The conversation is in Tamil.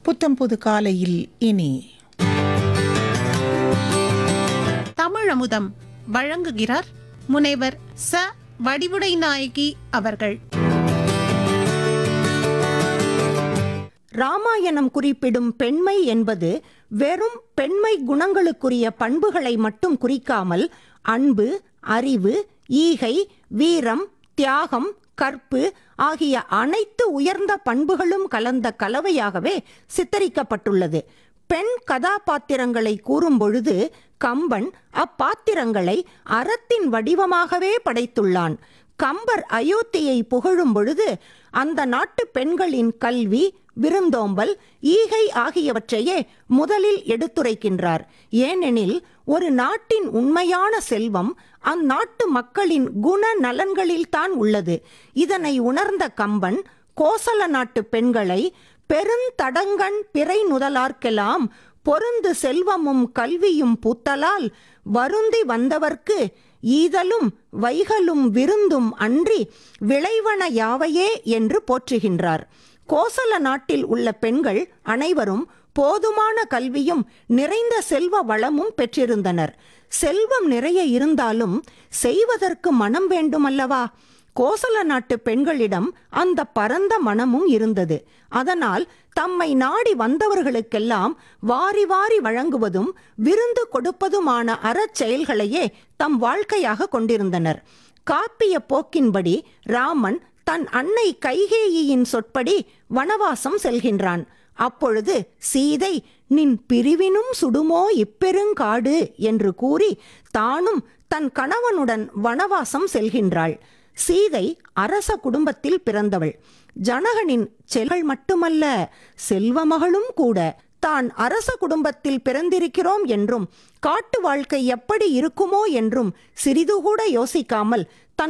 புத்தம்புது காலையில் இனி தமிழமுதம் வழங்குகிறார் முனைவர் ச வடிவுடை நாயகி அவர்கள் ராமாயணம் குறிப்பிடும் பெண்மை என்பது வெறும் பெண்மை குணங்களுக்குரிய பண்புகளை மட்டும் குறிக்காமல் அன்பு அறிவு ஈகை வீரம் தியாகம் கற்பு ஆகிய அனைத்து உயர்ந்த பண்புகளும் கலந்த கலவையாகவே சித்தரிக்கப்பட்டுள்ளது பெண் கதாபாத்திரங்களை கூறும் பொழுது கம்பன் அப்பாத்திரங்களை அறத்தின் வடிவமாகவே படைத்துள்ளான் கம்பர் அயோத்தியை புகழும் பொழுது அந்த நாட்டு பெண்களின் கல்வி விருந்தோம்பல் ஈகை ஆகியவற்றையே முதலில் எடுத்துரைக்கின்றார் ஏனெனில் ஒரு நாட்டின் உண்மையான செல்வம் அந்நாட்டு மக்களின் குண நலன்களில்தான் உள்ளது இதனை உணர்ந்த கம்பன் கோசல நாட்டு பெண்களை பெருந்தடங்கண் பிறை நுதலார்க்கெல்லாம் பொருந்து செல்வமும் கல்வியும் பூத்தலால் வருந்தி வந்தவர்க்கு ஈதலும் வைகலும் விருந்தும் அன்றி விளைவன யாவையே என்று போற்றுகின்றார் கோசல நாட்டில் உள்ள பெண்கள் அனைவரும் போதுமான கல்வியும் நிறைந்த செல்வ வளமும் பெற்றிருந்தனர் செல்வம் நிறைய இருந்தாலும் செய்வதற்கு மனம் வேண்டுமல்லவா கோசல நாட்டு பெண்களிடம் அந்த பரந்த மனமும் இருந்தது அதனால் தம்மை நாடி வந்தவர்களுக்கெல்லாம் வாரி வாரி வழங்குவதும் விருந்து கொடுப்பதுமான அறச் செயல்களையே தம் வாழ்க்கையாக கொண்டிருந்தனர் காப்பிய போக்கின்படி ராமன் தன் அன்னை கைகேயியின் சொற்படி வனவாசம் செல்கின்றான் அப்பொழுது சீதை நின் பிரிவினும் சுடுமோ இப்பெருங்காடு என்று கூறி தானும் தன் கணவனுடன் வனவாசம் செல்கின்றாள் சீதை அரச குடும்பத்தில் பிறந்தவள் ஜனகனின் செல்கள் மட்டுமல்ல செல்வமகளும் கூட தான் அரச குடும்பத்தில் பிறந்திருக்கிறோம் என்றும் காட்டு வாழ்க்கை எப்படி இருக்குமோ என்றும் சிறிது கூட யோசிக்காமல்